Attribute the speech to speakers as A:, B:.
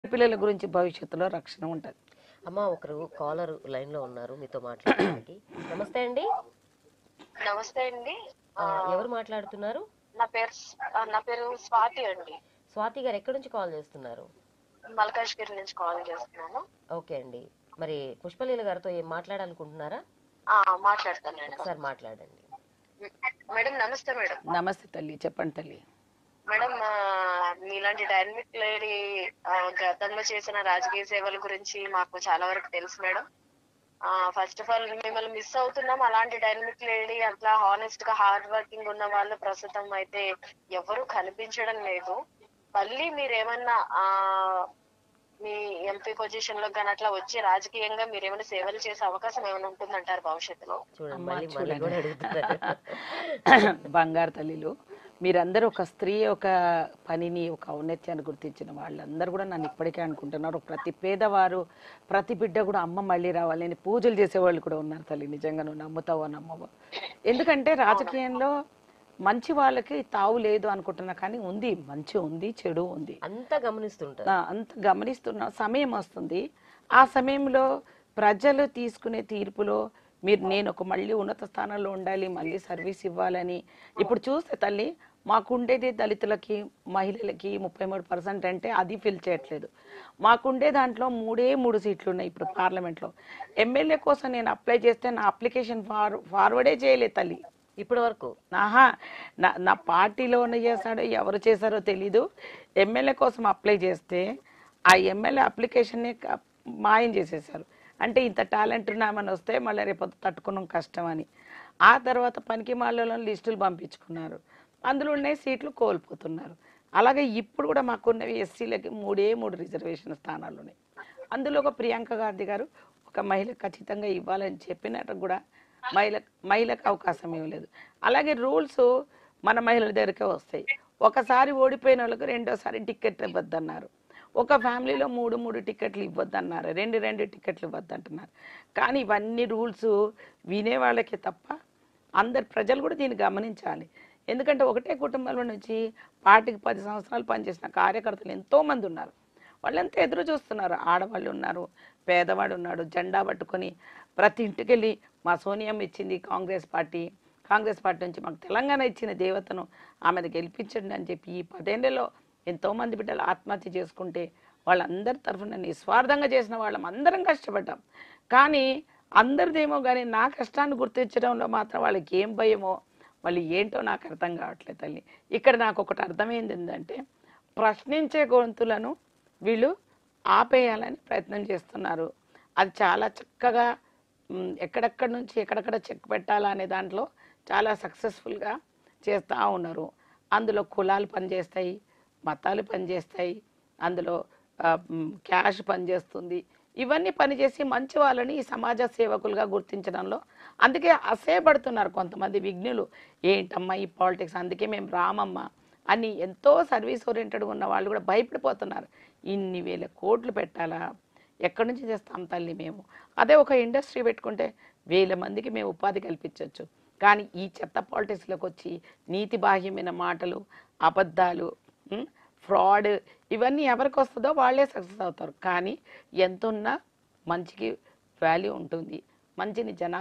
A: పిల్లల గురించి భవిష్యత్తులో రక్షణ ఉంటుంది
B: అమ్మ ఒకరు కాలర్ లైన్ లో ఉన్నారు మీతో మాట్లాడడానికి నమస్తే అండి
C: నమస్తే అండి
B: ఆ, ఎవరు మాట్లాడుతున్నారు
C: నా పేరు స్- ఆ, నా పేరు స్వాతి అండి
B: స్వాతి గారు ఎక్కడి నుంచి కాల్ చేస్తున్నారు
C: మల్కాజ్గిరి నుంచి కాల్ చేస్తున్నాను
B: ఓకే అండి మరి పుష్పలీల గారితో ఏం మాట్లాడాలనుకుంటున్నారా
C: ఆ, మాట్లాడతానండి
B: ఒకసారి మాట్లాడండి
C: మేడం నమస్తే మేడం
A: నమస్తే తల్లి చెప్పండి తల్లి
C: మేడం ఆ, మీలాంటి డైనమిక్ లేడీ ఆ, గతంలో చేసిన రాజకీయ సేవల గురించి మాకు చాలా వరకు తెలుసు మేడం ఫస్ట్ ఆఫ్ ఆల్ మిమ్మల్ని మిస్ అవుతున్నాం అలాంటి డైనమిక్ లేడీ అట్లా హానెస్ట్ గా హార్డ్ వర్కింగ్ ఉన్న వాళ్ళు ప్రస్తుతం అయితే ఎవరు కనిపించడం లేదు మళ్ళీ మీరేమన్నా ఆ మీ ఎంపీ పొజిషన్ లో కానీ అట్లా వచ్చి రాజకీయంగా మీరు ఏమైనా సేవలు చేసే అవకాశం ఏమైనా ఉంటుందంటారు భవిష్యత్తులో
B: చూడండి
A: అమ్మా,
B: మళ్ళీ మళ్ళీ
A: చూడండి.
B: కూడా అడుగుతున్నారు
A: బంగారు తల్లిలు మీరందరూ ఒక స్త్రీ ఒక పనిని ఒక ఔన్నత్యాన్ని గుర్తించిన వాళ్ళందరూ కూడా నన్ను ఇప్పటికే అనుకుంటున్నారు ప్రతి పేదవారు ప్రతి బిడ్డ కూడా అమ్మ మళ్ళీ రావాలి అని పూజలు చేసేవాళ్ళు కూడా ఉన్నారు తల్లి నిజంగా నువ్వు నమ్ముతావో నమ్మవో ఎందుకంటే రాజకీయంలో మంచి వాళ్ళకి తావు లేదు అనుకుంటున్నా కానీ ఉంది మంచి ఉంది చెడు ఉంది
B: అంతా గమనిస్తుంటారు
A: ఆ, అంత గమనిస్తున్న సమయం వస్తుంది ఆ సమయంలో ప్రజలు తీసుకునే తీర్పులో మీరు నేను ఒక మళ్ళీ ఉన్నత స్థానంలో ఉండాలి మళ్ళీ సర్వీస్ ఇవ్వాలని ఇప్పుడు చూస్తే తల్లి మాకుండేది దళితులకి మహిళలకి ముప్పై మూడు పర్సెంట్ అంటే అది ఫిల్ చేయట్లేదు మాకుండే దాంట్లో మూడే మూడు సీట్లు ఉన్నాయి ఇప్పుడు పార్లమెంట్లో ఎమ్మెల్యే కోసం నేను అప్లై చేస్తే నా అప్లికేషన్ ఫార్ ఫార్వర్డే చేయలేదు తల్లి
B: ఇప్పటి వరకు
A: ఆహా నా నా పార్టీలోనే చేశాడో ఎవరు చేశారో తెలీదు ఎమ్మెల్యే కోసం అప్లై చేస్తే ఆ ఎమ్మెల్యే అప్లికేషన్ని క- మాయం చేసేసారు అంటే ఇంత టాలెంట్ ఉన్నామని వస్తే మళ్ళీ రేపు తట్టుకున్నాం కష్టం అని ఆ తర్వాత పనికి మాలలో లిస్టులు పంపించుకున్నారు అందులో ఉన్న సీట్లు కోల్పోతున్నారు అలాగే ఇప్పుడు కూడా మాకున్నవి ఎస్సీలకి మూడే మూడు రిజర్వేషన్ స్థానాలు ఉన్నాయి అందులో ఒక ప్రియాంక గాంధీ గారు ఒక మహిళ ఖచ్చితంగా ఇవ్వాలని చెప్పినట్టు కూడా మహిళ మహిళకు అవకాశం ఇవ్వలేదు అలాగే రూల్స్ మన మహిళల దగ్గరికే వస్తాయి ఒకసారి ఓడిపోయిన వాళ్ళకి రెండోసారి టికెట్ ఇవ్వద్దన్నారు ఒక ఫ్యామిలీలో మూడు మూడు టికెట్లు ఇవ్వద్దన్నారు రెండు రెండు టికెట్లు ఇవ్వద్దంటున్నారు కానీ ఇవన్నీ రూల్స్ వినే వాళ్ళకే తప్ప అందరు ప్రజలు కూడా దీన్ని గమనించాలి ఎందుకంటే ఒకటే కుటుంబంలో నుంచి పార్టీకి పది సంవత్సరాలు పనిచేసిన కార్యకర్తలు ఎంతోమంది ఉన్నారు వాళ్ళంతా ఎదురు చూస్తున్నారు ఆడవాళ్ళు ఉన్నారు పేదవాడు ఉన్నాడు జెండా పట్టుకొని ప్రతి ఇంటికి వెళ్ళి మా సోనియమ్మ ఇచ్చింది కాంగ్రెస్ పార్టీ కాంగ్రెస్ పార్టీ నుంచి మాకు తెలంగాణ ఇచ్చిన దేవతను ఆమెను గెలిపించండి అని చెప్పి ఈ పదేళ్లలో ఎంతోమంది బిడ్డలు ఆత్మహత్య చేసుకుంటే వాళ్ళందరి తరఫున నిస్వార్థంగా చేసిన వాళ్ళం అందరం కష్టపడ్డాం కానీ అందరిదేమో కానీ నా కష్టాన్ని గుర్తించడంలో మాత్రం వాళ్ళకి ఏం భయమో వాళ్ళు ఏంటో నాకు అర్థం కావట్లేదు తల్లి ఇక్కడ నాకు ఒకటి అర్థమైంది ఏంటంటే ప్రశ్నించే గొంతులను వీళ్ళు ఆపేయాలని ప్రయత్నం చేస్తున్నారు అది చాలా చక్కగా మ్, ఎక్కడెక్కడ నుంచి ఎక్కడెక్కడ చెక్ పెట్టాలా అనే దాంట్లో చాలా సక్సెస్ఫుల్గా చేస్తూ ఉన్నారు అందులో కులాలు పనిచేస్తాయి మతాలు పనిచేస్తాయి అందులో ఆ, మ్, క్యాష్ పనిచేస్తుంది ఇవన్నీ పనిచేసి మంచి వాళ్ళని ఈ సమాజ సేవకులుగా గుర్తించడంలో అందుకే అసేపడుతున్నారు కొంతమంది విఘ్నులు ఏంటమ్మా ఈ పాలిటిక్స్ అందుకే మేము రామమ్మా అని ఎంతో సర్వీస్ ఓరియంటెడ్ ఉన్న వాళ్ళు కూడా భయపడిపోతున్నారు ఇన్ని వేల కోట్లు పెట్టాలా ఎక్కడి నుంచి చేస్తాం తల్లి మేము అదే ఒక ఇండస్ట్రీ పెట్టుకుంటే వేల మందికి మేము ఉపాధి కల్పించవచ్చు కానీ ఈ చెత్త పాలిటిక్స్లోకి వచ్చి నీతి బాహ్యమైన మాటలు అబద్ధాలు ఫ్రాడ్ ఇవన్నీ ఎవరికి వస్తుందో వాళ్ళే సక్సెస్ అవుతారు కానీ ఎంత ఉన్నా మంచికి వాల్యూ ఉంటుంది మంచిని జనా